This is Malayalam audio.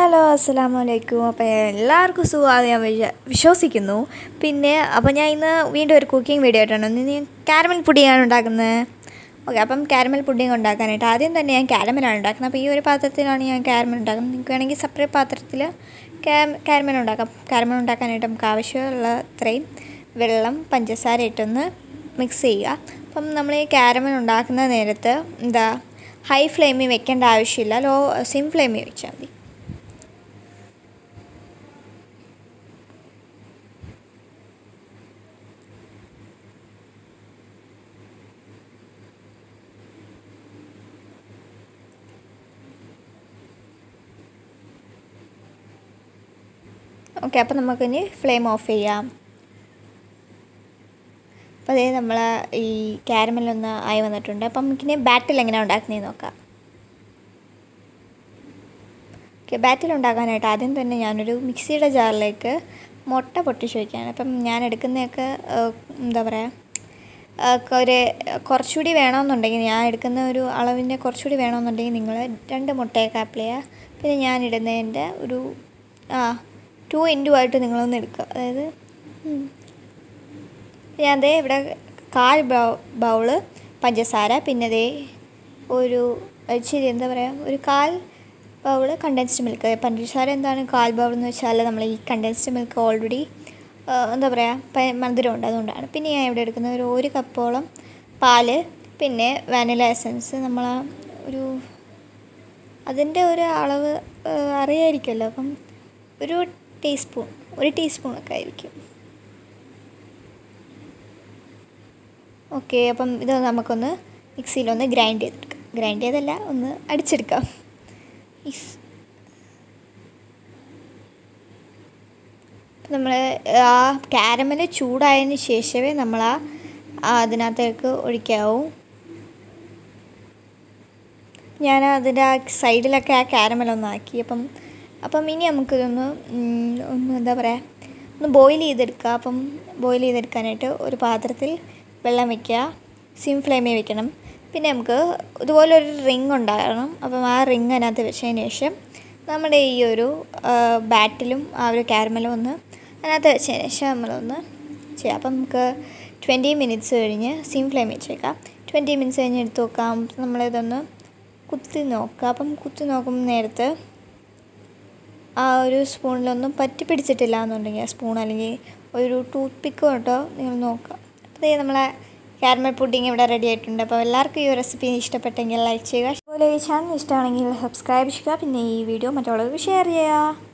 ഹലോ അസ്സാം വലൈക്കും അപ്പോൾ എല്ലാവർക്കും സുഖമാണ് ഞാൻ വിചാ വിശ്വസിക്കുന്നു പിന്നെ അപ്പോൾ ഞാൻ ഇന്ന് വീണ്ടും ഒരു കുക്കിംഗ് വീഡിയോ ആയിട്ടാണ് ഇന്ന് ഞാൻ കാരമൽ പുഡിങ്ങാണ് ഉണ്ടാക്കുന്നത് ഓക്കെ അപ്പം കാരമൽ പുഡിങ് ഉണ്ടാക്കാനായിട്ട് ആദ്യം തന്നെ ഞാൻ കാരമലാണ് ഉണ്ടാക്കുന്നത് അപ്പോൾ ഈ ഒരു പാത്രത്തിലാണ് ഞാൻ കാരമൽ ഉണ്ടാക്കുന്നത് നിങ്ങൾക്ക് വേണമെങ്കിൽ സെപ്പറേറ്റ് പാത്രത്തിൽ കാരമൽ ഉണ്ടാക്കാം കാരമൽ ഉണ്ടാക്കാനായിട്ട് നമുക്ക് ആവശ്യമുള്ള അത്രയും വെള്ളം പഞ്ചസാര ഇട്ടൊന്ന് മിക്സ് ചെയ്യുക അപ്പം നമ്മൾ ഈ കാരമൽ ഉണ്ടാക്കുന്ന നേരത്ത് എന്താ ഹൈ ഫ്ലെയിമിൽ വെക്കേണ്ട ആവശ്യമില്ല ലോ സിം ഫ്ലെയിമിൽ വെച്ചാൽ മതി ഓക്കെ അപ്പോൾ നമുക്കിനി ഫ്ലെയിം ഓഫ് ചെയ്യാം അപ്പോൾ അതേ നമ്മൾ ഈ ക്യാരമലൊന്ന് ആയി വന്നിട്ടുണ്ട് അപ്പം നമുക്കിനി ബാറ്റിൽ എങ്ങനെ ഉണ്ടാക്കുന്നതെന്ന് നോക്കാം ഓക്കെ ബാറ്റിൽ ഉണ്ടാക്കാനായിട്ട് ആദ്യം തന്നെ ഞാനൊരു മിക്സിയുടെ ജാറിലേക്ക് മുട്ട പൊട്ടിച്ച് വയ്ക്കുകയാണ് അപ്പം ഞാൻ എടുക്കുന്നതൊക്കെ എന്താ പറയുക ഒരു കുറച്ചുകൂടി വേണമെന്നുണ്ടെങ്കിൽ ഞാൻ എടുക്കുന്ന ഒരു അളവിൻ്റെ കുറച്ചുകൂടി വേണമെന്നുണ്ടെങ്കിൽ നിങ്ങൾ രണ്ട് മുട്ടയൊക്കെ അപ്ലൈ ചെയ്യുക പിന്നെ ഞാൻ ഇടുന്നതിൻ്റെ ഒരു ആ ടു ഇൻറ്റു ആയിട്ട് നിങ്ങളൊന്ന് എടുക്കുക അതായത് ഞാൻ ദേ ഇവിടെ കാൽ ബൗ ബൗള് പഞ്ചസാര പിന്നെ ദേ ഒരു ഇച്ചിരി എന്താ പറയുക ഒരു കാൽ ബൗള് കണ്ടൻസ്ഡ് മിൽക്ക് പഞ്ചസാര എന്താണ് കാൽ ബൗൾ എന്ന് വെച്ചാൽ നമ്മൾ ഈ കണ്ടൻസ്ഡ് മിൽക്ക് ഓൾറെഡി എന്താ പറയുക മധുരമുണ്ട് അതുകൊണ്ടാണ് പിന്നെ ഞാൻ ഇവിടെ എടുക്കുന്നത് ഒരു ഒരു കപ്പോളം പാല് പിന്നെ വാനില എസൻസ് നമ്മൾ ഒരു അതിൻ്റെ ഒരു അളവ് അറിയായിരിക്കുമല്ലോ അപ്പം ഒരു ടീസ്പൂൺ ഒരു ടീസ്പൂണൊക്കെ ആയിരിക്കും ഓക്കെ അപ്പം ഇത് നമുക്കൊന്ന് മിക്സിയിലൊന്ന് ഗ്രൈൻഡ് ചെയ്തെടുക്കാം ഗ്രൈൻഡ് ചെയ്തല്ല ഒന്ന് അടിച്ചെടുക്കാം ഇസ് നമ്മൾ ആ കാരമൽ ചൂടായതിന് ശേഷമേ നമ്മൾ ആ അതിനകത്തേക്ക് ഒഴിക്കാവൂ ഞാൻ അതിൻ്റെ ആ സൈഡിലൊക്കെ ആ കാരമലൊന്ന് ആക്കി അപ്പം അപ്പം ഇനി നമുക്കിതൊന്ന് ഒന്ന് എന്താ പറയുക ഒന്ന് ബോയിൽ ചെയ്തെടുക്കുക അപ്പം ബോയിൽ ചെയ്തെടുക്കാനായിട്ട് ഒരു പാത്രത്തിൽ വെള്ളം വയ്ക്കുക സിം ഫ്ലെയിമിൽ വെക്കണം പിന്നെ നമുക്ക് ഇതുപോലെ ഒരു റിങ് ഉണ്ടാകണം അപ്പം ആ റിങ് അതിനകത്ത് വെച്ചതിന് ശേഷം നമ്മുടെ ഈ ഒരു ബാറ്റിലും ആ ഒരു കാരമലും ഒന്ന് അതിനകത്ത് വെച്ചതിന് ശേഷം നമ്മളൊന്ന് ചെയ്യാം അപ്പം നമുക്ക് ട്വൻറ്റി മിനിറ്റ്സ് കഴിഞ്ഞ് സിം ഫ്ലെയിം വെച്ചേക്കാം ട്വൻറ്റി മിനിറ്റ്സ് കഴിഞ്ഞ് എടുത്ത് നോക്കാം നമ്മളിതൊന്ന് കുത്തി നോക്കുക അപ്പം കുത്തി നോക്കുമ്പോൾ നേരത്ത് ആ ഒരു സ്പൂണിലൊന്നും പറ്റി പിടിച്ചിട്ടില്ല എന്നുണ്ടെങ്കിൽ ആ സ്പൂൺ അല്ലെങ്കിൽ ഒരു ടൂത്ത് പിക്ക് കൊണ്ടോ നിങ്ങൾ നോക്കുക അപ്പോൾ നമ്മളെ കാരമൽ പുഡിങ് ഇവിടെ റെഡി ആയിട്ടുണ്ട് അപ്പോൾ എല്ലാവർക്കും ഈ റെസിപ്പി ഇഷ്ടപ്പെട്ടെങ്കിൽ ലൈക്ക് ചെയ്യുക അതുപോലെ ഈ ചാനൽ ഇഷ്ടമാണെങ്കിൽ സബ്സ്ക്രൈബ് ചെയ്യുക പിന്നെ ഈ വീഡിയോ മറ്റുള്ളവർക്ക് ഷെയർ ചെയ്യുക